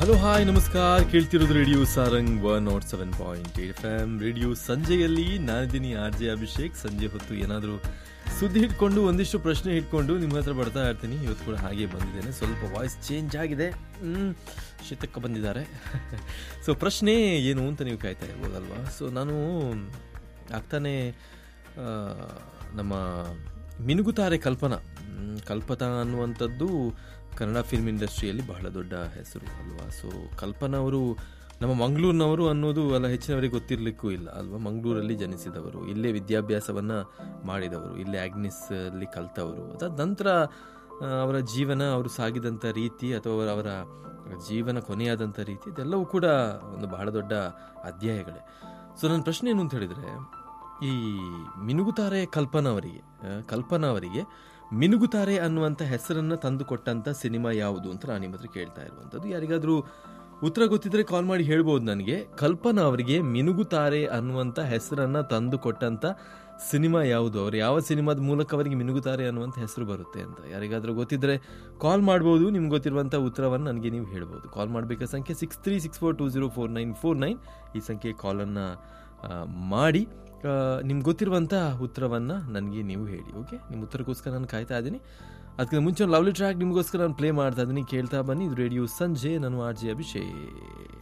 hello hi ನಮಸ್ಕಾರ ಕೇಳ್ತಿರೋದು radio Sarang one nought seven point eight F M radio ಸಂಜೆಯಲ್ಲಿ ನಾನಿದ್ದೀನಿ ಆರ್ ಜೆ ಅಭಿಷೇಕ್ ಸಂಜೆ ಹೊತ್ತು ಏನಾದರೂ ಸುದ್ದಿ ಹಿಡ್ಕೊಂಡು ಒಂದಿಷ್ಟು ಪ್ರಶ್ನೆ ಹಿಡ್ಕೊಂಡು ನಿಮ್ಮ ಹತ್ರ ಬರ್ತಾ ಇರ್ತೀನಿ ಇವತ್ತು ಕೂಡ ಹಾಗೆ ಬಂದಿದ್ದೇನೆ ಸ್ವಲ್ಪ ವಾಯ್ಸ್ ಚೇಂಜ್ ಆಗಿದೆ ಹ್ಮ್, ಶೀತಕ್ಕೆ ಬಂದಿದ್ದಾರೆ ಸೊ ಪ್ರಶ್ನೆ ಏನು ಅಂತ ನೀವು ಕಾಯ್ತಾ ಇರ್ಬೋದಲ್ವಾ ಸೊ ನಾನು ಆಗ್ತಾನೆ ಆ, ನಮ್ಮ ಮಿನುಗುತಾರೆ ಕಲ್ಪನಾ ಹ್ಮ್, ಕಲ್ಪತಾ ಅನ್ನುವಂಥದ್ದು ಕನ್ನಡ ಫಿಲ್ಮ್ ಇಂಡಸ್ಟ್ರಿಯಲ್ಲಿ ಬಹಳ ದೊಡ್ಡ ಹೆಸರು ಅಲ್ವಾ ಸೊ ಕಲ್ಪನಾ ಅವರು ನಮ್ಮ ಮಂಗಳೂರಿನವರು ಅನ್ನೋದು ಅಲ್ಲ ಹೆಚ್ಚಿನವರಿಗೆ ಗೊತ್ತಿರಲಿಕ್ಕೂ ಇಲ್ಲ ಅಲ್ವಾ ಮಂಗಳೂರಲ್ಲಿ ಜನಿಸಿದವರು ಇಲ್ಲೇ ವಿದ್ಯಾಭ್ಯಾಸವನ್ನು ಮಾಡಿದವರು ಇಲ್ಲೇ ಆಗ್ನಿಸ್ ಅಲ್ಲಿ ಕಲ್ತವರು ಅದಾದ ನಂತರ ಆ, ಅವರ ಜೀವನ ಅವರು ಸಾಗಿದಂಥ ರೀತಿ ಅಥವಾ ಅವರ ಅವರ ಜೀವನ ಕೊನೆಯಾದಂಥ ರೀತಿ ಇದೆಲ್ಲವೂ ಕೂಡ ಒಂದು ಬಹಳ ದೊಡ್ಡ ಅಧ್ಯಾಯಗಳೇ ಸೊ ನನ್ನ ಪ್ರಶ್ನೆ ಏನು ಅಂತ ಹೇಳಿದರೆ ಈ ಮಿನುಗುತಾರೆ ಕಲ್ಪನಾ ಅವರಿಗೆ ಆ, ಕಲ್ಪನಾ ಅವರಿಗೆ ಮಿನುಗುತಾರೆ ಅನ್ನುವಂಥ ಹೆಸರನ್ನು ತಂದು ಕೊಟ್ಟಂಥ ಸಿನಿಮಾ ಯಾವುದು ಅಂತ ನಾನು ನಿಮ್ಮ ಹತ್ರ ಕೇಳ್ತಾ ಇರುವಂಥದ್ದು ಯಾರಿಗಾದರೂ ಉತ್ತರ ಗೊತ್ತಿದ್ರೆ ಕಾಲ್ ಮಾಡಿ ಹೇಳ್ಬೋದು ನನಗೆ ಕಲ್ಪನಾ ಅವರಿಗೆ ಮಿನುಗುತಾರೆ ಅನ್ನುವಂಥ ಹೆಸರನ್ನು ತಂದು ಕೊಟ್ಟಂಥ ಸಿನಿಮಾ ಯಾವುದು ಅವರು ಯಾವ ಸಿನಿಮಾದ ಮೂಲಕ ಅವರಿಗೆ ಮಿನುಗುತಾರೆ ಅನ್ನುವಂಥ ಹೆಸರು ಬರುತ್ತೆ ಅಂತ ಯಾರಿಗಾದರೂ ಗೊತ್ತಿದ್ರೆ ಕಾಲ್ ಮಾಡ್ಬೋದು ನಿಮ್ಗೆ ಗೊತ್ತಿರುವಂಥ ಉತ್ತರವನ್ನು ನನಗೆ ನೀವು ಹೇಳ್ಬೋದು ಕಾಲ್ ಮಾಡಬೇಕಾದ ಸಂಖ್ಯೆ six three six four two zero four nine four nine ಈ ಸಂಖ್ಯೆ ಕಾಲನ್ನು ಮಾಡಿ ನಿಮ್ಗೆ ಗೊತ್ತಿರುವಂಥ ಉತ್ತರವನ್ನು ನನಗೆ ನೀವು ಹೇಳಿ ಓಕೆ ನಿಮ್ಮ ಉತ್ತರಕ್ಕೋಸ್ಕರ ನಾನು ಕಾಯ್ತಾ ಇದ್ದೀನಿ ಅದಕ್ಕಿಂತ ಮುಂಚೆ ಒಂದು ಲವ್ಲಿ ಟ್ರ್ಯಾಕ್ ನಿಮಗೋಸ್ಕರ ನಾನು ಪ್ಲೇ ಮಾಡ್ತಾ ಇದ್ದೀನಿ ಕೇಳ್ತಾ ಬನ್ನಿ ಇದು ರೇಡಿಯೋ ಸಂಜೆ ನಾನು ಆರ್ ಜೆ ಅಭಿಷೇಕ್